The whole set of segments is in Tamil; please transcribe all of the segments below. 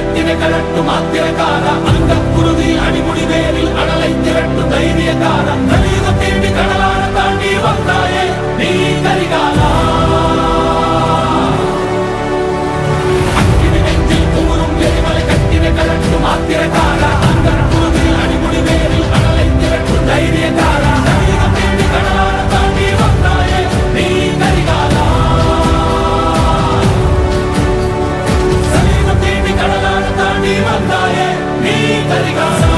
கட்டின கலட்டும் ஆத்திரக்கார அந்த குருதி அடிமுடி வேரில் அடலை திரட்டும் தைரியக்கார கலியுகம் தேடி கடலான தாண்டி வந்தாயே நீ கரிகாலா அக்கினி நெஞ்சில் கூறும் எரிமலை கட்டின கலட்டும் ஆத்திரக்கார அந்த குருதி அடிமுடி வேரில் அடலை திரட்டும் தைரியக்கார கலியுகம் தேடி கடலான தாண்டி வந்தாயே நீ கரிகாலா சலீனம் தேடி கடலான தாண்டி வந்தாயே நீ கரிகாலா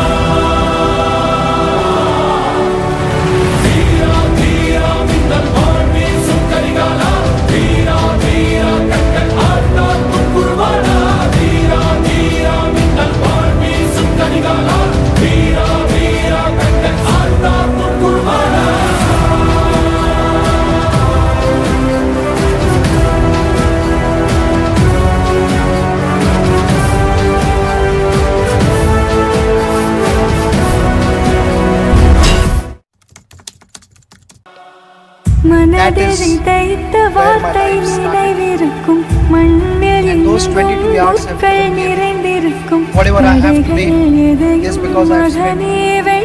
தீரா தீரா மின்னல் வாழ் வீசும் கரிகாலா தீரா தீரா கண்கள் ஆழ்ந்தால் முன்குருவானா தீரா தீரா மின்னல் வாழ் வீசும் கரிகாலா தீரா தீரா கண்கள் ஆழ்ந்தால் முன்குருவானா மனதில் தைத்த வார்த்தை நினைவிருக்கும் மண்ணில் And those 22 yards have முட்கள் given me நிறைந்திருக்கும் whatever I have today தடைகள் எதையும் is because I've spent மகனே